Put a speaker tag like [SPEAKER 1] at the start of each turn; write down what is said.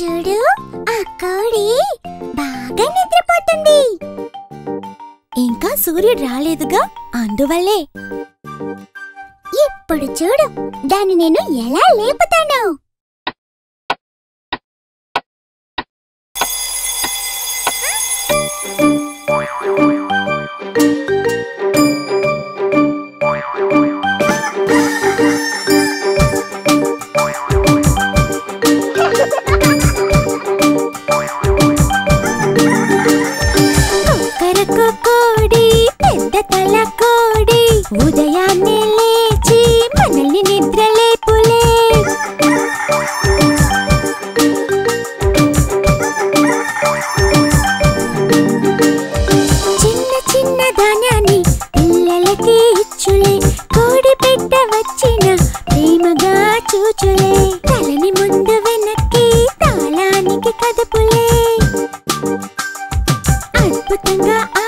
[SPEAKER 1] చూడు ఆ కోడి బాగా నిద్రపోతుంది ఇంకా సూర్యుడు రాలేదుగా అందువల్లే ఇప్పుడు చూడు దాన్ని నేను ఎలా లేపుతాను కుక్కరకు కోడి పెద్ద తల కోడి ఉదయాన్నే లేచి మనల్ని నిద్ర లేపులే చిన్న చిన్న ధాన్యాన్ని పిల్లలకి ఇచ్చులే కోడి పెట్ట వచ్చిన ప్రేమగా చూచులే తలని ముందు వెనక్కి తాళానికి కదుపులే అద్భుతంగా